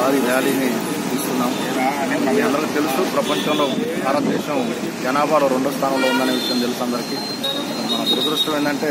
భారీ ర్యాలీని తీసుకున్నాం మీ అందరికీ తెలుసు ప్రపంచంలో భారతదేశం జనాభాలో రెండో స్థానంలో ఉందనే విషయం తెలుసు అందరికీ మన దురదృష్టం ఏంటంటే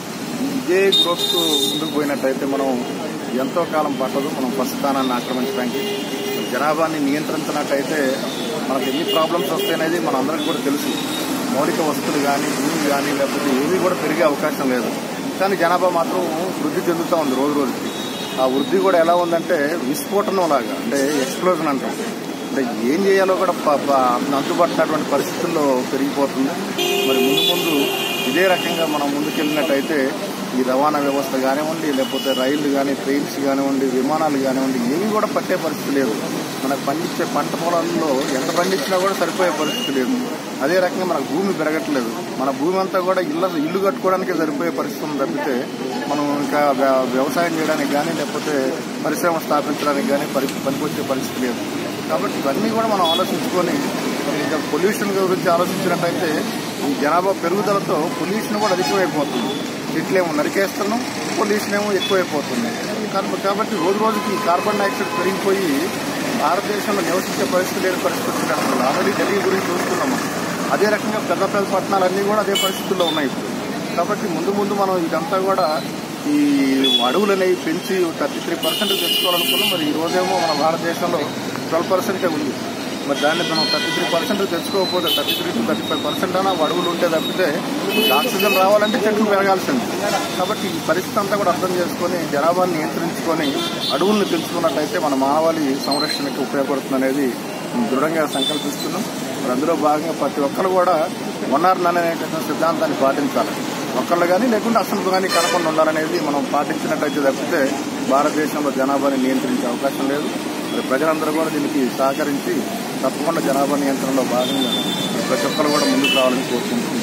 ఇదే గ్రోత్ ముందుకు పోయినట్టయితే మనం ఎంతో కాలం పట్టదు మనం ఫస్ట్ స్థానాన్ని ఆక్రమించడానికి జనాభాని నియంత్రించినట్టయితే మనకు ఎన్ని ప్రాబ్లమ్స్ వస్తాయనేది మన అందరికీ కూడా తెలుసు మౌలిక వస్తువులు కానీ భూమి కానీ లేకపోతే ఏవి కూడా పెరిగే అవకాశం లేదు కానీ జనాభా మాత్రం వృద్ధి చెందుతూ ఉంది రోజు రోజుకి ఆ వృద్ధి కూడా ఎలా ఉందంటే విస్ఫోటనం లాగా అంటే ఎక్స్ప్లోజన్ అంటాం అంటే ఏం చేయాలో కూడా ప- ప- అంతుపట్టినటువంటి పరిస్థితుల్లో పెరిగిపోతుంది మరి ముందు ముందు ఇదే రకంగా మనం ముందుకెళ్ళినట్టయితే ఈ రవాణా వ్యవస్థ కానివ్వండి లేకపోతే రైళ్లు కానీ ట్రైన్స్ కానివ్వండి విమానాలు కానివ్వండి ఏవి కూడా పట్టే పరిస్థితి లేదు మనకు పండించే పంట పొలాల్లో ఎంత పండించినా కూడా సరిపోయే పరిస్థితి లేదు అదే రకంగా మనకు భూమి పెరగట్లేదు మన భూమి అంతా కూడా ఇళ్ళ ఇల్లు కట్టుకోవడానికి సరిపోయే పరిస్థితి ఉంది తప్పితే మనం ఇంకా వ్య- వ్యవసాయం చేయడానికి కానీ లేకపోతే పరిశ్రమ స్థాపించడానికి కానీ పరి పనికొచ్చే పరిస్థితి లేదు కాబట్టి ఇవన్నీ కూడా మనం ఆలోచించుకొని ఇంకా పొల్యూషన్ గురించి ఆలోచించినట్టయితే ఈ జనాభా పెరుగుదలతో పొల్యూషన్ కూడా అధికమైపోతుంది చెట్లేమో నరికేస్తున్నాం పొల్యూషన్ ఏమో ఎక్కువైపోతుంది కాబట్టి కాబట్టి రోజు రోజుకి ఈ కార్బన్ డైఆక్సైడ్ పెరిగిపోయి భారతదేశంలో నివసించే పరిస్థితి లేని పరిస్థితి వచ్చినప్పుడు ఆల్రెడీ ఢిల్లీ గురించి చూస్తున్నాము అదే రకంగా పెద్ద పెద్ద పట్టణాలన్నీ కూడా అదే పరిస్థితుల్లో ఉన్నాయి ఇప్పుడు కాబట్టి ముందు ముందు మనం ఇదంతా కూడా ఈ అడవులు అనేవి పెంచి థర్టీ త్రీ పర్సెంట్ తెచ్చుకోవాలనుకున్నాం మరి ఈ రోజేమో మన భారతదేశంలో ట్వెల్వ్ పర్సెంటే ఉంది మరి దాన్ని మనం థర్టీ త్రీ పర్సెంట్ తెచ్చుకోకపోతే thirty three to thirty five percent అయినా అడవులు ఉంటే తప్పితే ఆక్సిజన్ రావాలంటే చెట్లు పెరగాల్సింది కాబట్టి ఈ పరిస్థితి అంతా కూడా అర్థం చేసుకొని జనాభాని నియంత్రించుకొని అడవుల్ని పెంచుకున్నట్టయితే మన మానవాళి సంరక్షణకి ఉపయోగపడుతుంది అనేది దృఢంగా సంకల్పిస్తున్నాం మరి అందులో భాగంగా ప్రతి ఒక్కరు కూడా వన్ ఆర్ నన్ అనేటటువంటి సిద్ధాంతాన్ని పాటించాలి ఒక్కళ్ళు కానీ లేకుంటే అసలు కానీ కనకుండా ఉండాలనేది మనం పాటించినట్టయితే తప్పితే భారతదేశంలో జనాభాని నియంత్రించే అవకాశం లేదు మరి ప్రజలందరూ కూడా దీనికి సహకరించి తప్పకుండా జనాభా నియంత్రణలో భాగంగా ప్రతి ఒక్కరు కూడా ముందుకు రావాలని కోరుకుంటున్నాం